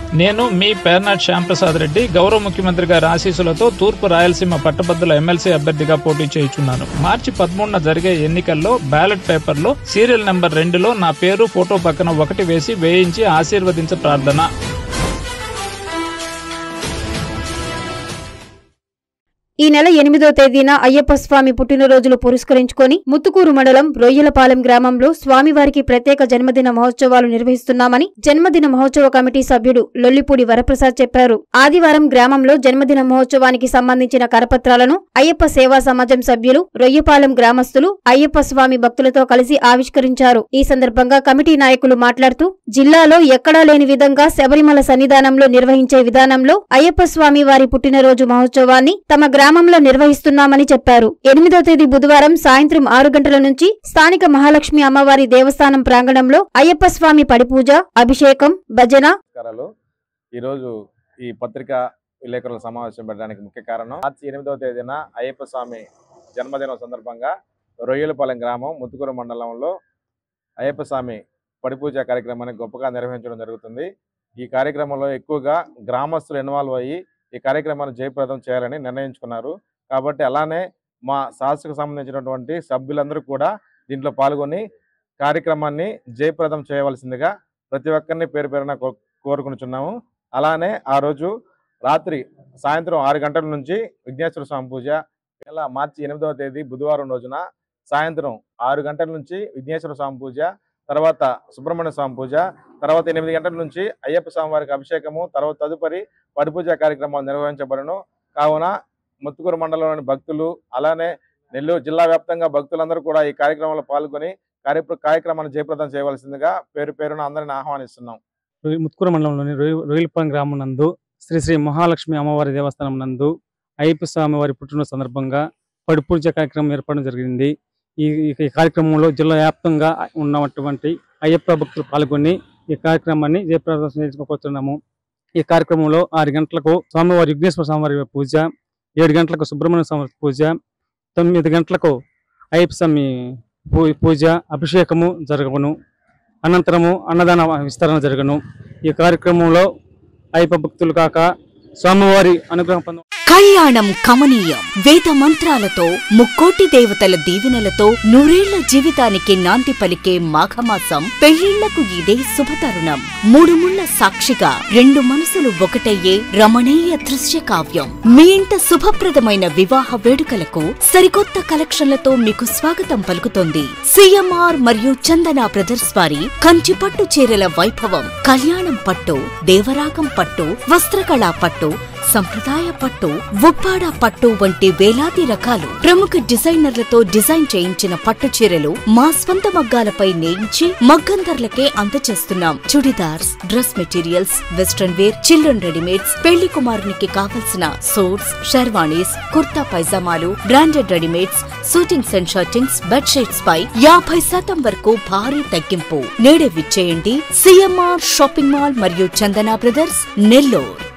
నేను మీ పేర్నాట్ శ్యాంప్రసాద్ రెడ్డి గౌరవ ముఖ్యమంత్రి గారి ఆశీస్సులతో తూర్పు రాయలసీమ పట్టభద్రుల ఎమ్మెల్సీ అభ్యర్థిగా పోటీ చేయుచున్నాను మార్చి పదమూడున జరిగే ఎన్నికల్లో బ్యాలెట్ పేపర్లో సీరియల్ నెంబర్ రెండులో నా పేరు ఫోటో పక్కన ఒకటి వేసి వేయించి ఆశీర్వదించ ప్రార్థన ఈ నెల ఎనిమిదో తేదీన అయ్యప్ప స్వామి పుట్టినరోజులు పురస్కరించుకొని ముత్తుకూరు మండలం రొయ్యలపాలెం గ్రామంలో స్వామివారికి ప్రత్యేక జన్మదిన మహోత్సవాలు నిర్వహిస్తున్నామని జన్మదిన మహోత్సవ కమిటీ సభ్యుడు లొల్లిపూడి వరప్రసాద్ చెప్పారు ఆదివారం గ్రామంలో జన్మదిన మహోత్సవానికి సంబంధించిన కరపత్రాలను అయ్యప్ప సేవా సమాజం సభ్యులు రొయ్యపాలెం గ్రామస్తులు అయ్యప్ప స్వామి భక్తులతో కలిసి ఆవిష్కరించారు ఈ సందర్భంగా కమిటీ నాయకులు మాట్లాడుతూ జిల్లాలో ఎక్కడా లేని విధంగా శబరిమల సన్నిధానంలో నిర్వహించే విధానంలో అయ్యప్ప స్వామి వారి పుట్టినరోజు మహోత్సవాన్ని తమ గ్రామంలో నిర్వహిస్తున్నామని చెప్పారు ఎనిమిదో తేదీ బుధవారం సాయంత్రం ఆరు గంటల నుంచి స్థానిక మహాలక్ష్మి అమ్మవారి దేవస్థానం ప్రాంగణంలో అయ్యప్ప స్వామి పడిపూజ అభిషేకం భజన నమస్కారాలు ఈరోజు ఈ పత్రికా విలేకరుల సమావేశం పెట్టడానికి ముఖ్య కారణం మార్చి ఎనిమిదవ తేదీన అయ్యప్ప స్వామి జన్మదినం సందర్భంగా రొయ్యలపాలెం గ్రామం ముత్తుకూరు మండలంలో అయ్యప్ప స్వామి పడిపూజ కార్యక్రమాన్ని గొప్పగా నిర్వహించడం జరుగుతుంది ఈ కార్యక్రమంలో ఎక్కువగా గ్రామస్తులు ఇన్వాల్వ్ అయ్యి ఈ కార్యక్రమాన్ని జయప్రదం చేయాలని నిర్ణయించుకున్నారు కాబట్టి అలానే మా శాస్త్రకు సంబంధించినటువంటి సభ్యులందరూ కూడా దీంట్లో పాల్గొని కార్యక్రమాన్ని జయప్రదం చేయవలసిందిగా ప్రతి ఒక్కరిని పేరు పేరున కో కోరుకునిచున్నాము అలానే ఆ రోజు రాత్రి సాయంత్రం ఆరు గంటల నుంచి విఘ్నేశ్వర స్వామి పూజ ఇలా మార్చి ఎనిమిదవ తేదీ బుధవారం రోజున సాయంత్రం ఆరు గంటల నుంచి విఘ్నేశ్వర స్వామి పూజ తర్వాత సుబ్రహ్మణ్య స్వామి పూజ తర్వాత ఎనిమిది గంటల నుంచి అయ్యప్ప స్వామి వారికి అభిషేకము తర్వాత తదుపరి పడిపూజ కార్యక్రమాలు నిర్వహించబడను కావున ముత్తుకూరు మండలంలోని భక్తులు అలానే నెల్లూరు జిల్లా వ్యాప్తంగా భక్తులందరూ కూడా ఈ కార్యక్రమంలో పాల్గొని కార్య కార్యక్రమాన్ని జయప్రదం చేయవలసిందిగా పేరు పేరున అందరిని ఆహ్వానిస్తున్నాం రొయ్య- ముత్తుకూరు మండలంలోని రొయ్య- రొయ్యలపాలెం గ్రామం నందు శ్రీ శ్రీ మహాలక్ష్మి అమ్మవారి దేవస్థానం నందు అయ్యప్ప స్వామి వారి పుట్టినరోజు సందర్భంగా పడి పూజ కార్యక్రమం ఏర్పడడం జరిగింది ఈ ఈ కార్యక్రమంలో జిల్లా వ్యాప్తంగా ఉన్నటువంటి అయ్యప్ప భక్తులు పాల్గొని ఈ కార్యక్రమాన్ని జయప్రదం చేసుకోబోతున్నాము ఈ కార్యక్రమంలో ఆరు గంటలకు స్వామివారి విఘ్నేశ్వర స్వామివారి పూజ ఏడు గంటలకు సుబ్రహ్మణ్య స్వామి పూజ తొమ్మిది గంటలకు అయ్యప్ప స్వామి పూ- పూజ అభిషేకము జరగవును అనంతరము అన్నదాన విస్తరణ జరగను ఈ కార్యక్రమంలో అయ్యప్ప భక్తులు కాక స్వామివారి అనుగ్రహం పొంద కళ్యాణం కమనీయం వేద మంత్రాలతో ముక్కోటి దేవతల దీవెనలతో నూరేళ్ల జీవితానికి నాంది పలికే మాఘమాసం పెళ్లిళ్లకు ఇదే శుభతరుణం మూడు ముళ్ల సాక్షిగా రెండు మనసులు ఒకటయ్యే రమణీయ దృశ్య కావ్యం మీ ఇంట శుభప్రదమైన వివాహ వేడుకలకు సరికొత్త కలెక్షన్లతో మీకు స్వాగతం పలుకుతోంది సిఎంఆర్ మరియు చందన బ్రదర్స్ వారి కంచి పట్టు చీరల వైభవం కళ్యాణం పట్టు దేవరాగం పట్టు వస్త్రకళా పట్టు సంప్రదాయ పట్టు ఉప్పాడ పట్టు వంటి వేలాది రకాలు ప్రముఖ డిజైనర్లతో డిజైన్ చేయించిన పట్టు చీరలు మా స్వంత మగ్గాలపై నేయించి మగ్గం ధరలకే అందజేస్తున్నాం chudidars dress materials western wear children readymades పెళ్లి కుమారునికి కావలసిన సూట్స్ షెర్వాణీస్ కుర్తా పైజామాలు branded readymades suitings and shirtings bedsheets పై యాభై శాతం వరకు భారీ తగ్గింపు నేడే విచ్చేయండి సిఎంఆర్ షాపింగ్ మాల్ మరియు చందన బ్రదర్స్ నెల్లూరు